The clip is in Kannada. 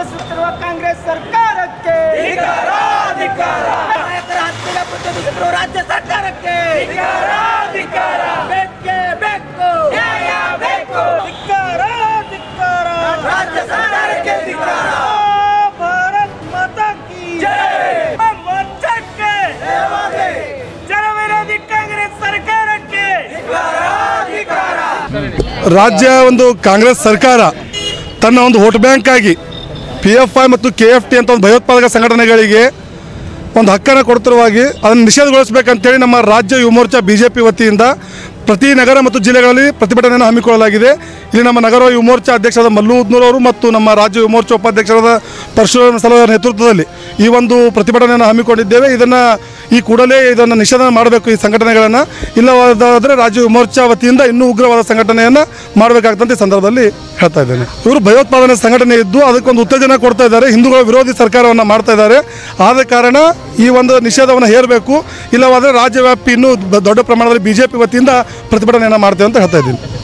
ನಡೆಸುತ್ತಿರುವ ಕಾಂಗ್ರೆಸ್ ಸರ್ಕಾರಕ್ಕೆ ನಾಯಕರ ಹತ್ತಿರ ಪ್ರತಿನಿಧಿಸಿರುವ ರಾಜ್ಯ ಸರ್ಕಾರಕ್ಕೆ ಬೇಕೇ ಬೇಕು ನ್ಯಾಯ ಬೇಕು ಧಿಕ್ಕಾರ ಧಿಕ್ಕಾರ ರಾಜ್ಯ ಸರ್ಕಾರಕ್ಕೆ ಧಿಕ್ಕಾರ ಭಾರತ್ ಮಾತಾ ಕಿ ಮೋರ್ಚಾಕ್ಕೆ ಜನವಿರೋಧಿ ಕಾಂಗ್ರೆಸ್ ಸರ್ಕಾರಕ್ಕೆ ರಾಜ್ಯ ಒಂದು ಕಾಂಗ್ರೆಸ್ ಸರ್ಕಾರ ತನ್ನ ಒಂದು ವೋಟ್ ಬ್ಯಾಂಕ್ ಆಗಿ ಪಿ ಎಫ್ ಐ ಮತ್ತು ಕೆ ಎಫ್ ಟಿ ಅಂತ ಒಂದು ಭಯೋತ್ಪಾದಕ ಸಂಘಟನೆಗಳಿಗೆ ಒಂದು ಹಕ್ಕನ್ನು ಕೊಡ್ತಿರುವಾಗಿ ಅದನ್ನು ನಿಷೇಧಗೊಳಿಸಬೇಕಂತೇಳಿ ನಮ್ಮ ರಾಜ್ಯ ಯುವ ಮೋರ್ಚಾ ಬಿ ಜೆ ಪಿ ವತಿಯಿಂದ ಪ್ರತಿ ನಗರ ಮತ್ತು ಜಿಲ್ಲೆಗಳಲ್ಲಿ ಪ್ರತಿಭಟನೆಯನ್ನು ಹಮ್ಮಿಕೊಳ್ಳಲಾಗಿದೆ ಇಲ್ಲಿ ನಮ್ಮ ನಗರ ಯುವ ಮೋರ್ಚಾ ಅಧ್ಯಕ್ಷರಾದ ಮಲ್ಲು ಉದ್ನೂರ್ ಅವರು ಮತ್ತು ನಮ್ಮ ರಾಜ್ಯ ಯುವ ಮೋರ್ಚಾ ಉಪಾಧ್ಯಕ್ಷರಾದ ಪರಶುರಾಮ ಸಲವರ ನೇತೃತ್ವದಲ್ಲಿ ಈ ಒಂದು ಪ್ರತಿಭಟನೆಯನ್ನು ಹಮ್ಮಿಕೊಂಡಿದ್ದೇವೆ ಇದನ್ನು ಈ ಕೂಡಲೇ ಇದನ್ನು ನಿಷೇಧ ಮಾಡಬೇಕು ಈ ಸಂಘಟನೆಗಳನ್ನು ಇಲ್ಲವಾದರೆ ರಾಜ್ಯ ಯುವ ಮೋರ್ಚಾ ವತಿಯಿಂದ ಇನ್ನೂ ಉಗ್ರವಾದ ಸಂಘಟನೆಯನ್ನು ಮಾಡಬೇಕಾಗ್ತಂತ ಈ ಸಂದರ್ಭದಲ್ಲಿ ಹೇಳ್ತಾ ಇದ್ದೇನೆ ಇವರು ಭಯೋತ್ಪಾದನೆ ಸಂಘಟನೆ ಇದ್ದು ಅದಕ್ಕೊಂದು ಉತ್ತೇಜನ ಕೊಡ್ತಾ ಇದ್ದಾರೆ ಹಿಂದೂಗಳ ವಿರೋಧಿ ಸರ್ಕಾರವನ್ನು ಮಾಡ್ತಾ ಇದ್ದಾರೆ ಆದ ಕಾರಣ ಈ ಒಂದು ನಿಷೇಧವನ್ನು ಹೇರಬೇಕು ಇಲ್ಲವಾದರೆ ರಾಜ್ಯವ್ಯಾಪಿ ಇನ್ನೂ ಬ- ದೊಡ್ಡ ಪ್ರಮಾಣದಲ್ಲಿ ಬಿಜೆಪಿ ವತಿಯಿಂದ ಪ್ರತಿಭಟನೆಯನ್ನು ಮಾಡ್ತೇವೆ ಅಂತ ಹೇಳ್ತಾ ಇದ್ದೀನಿ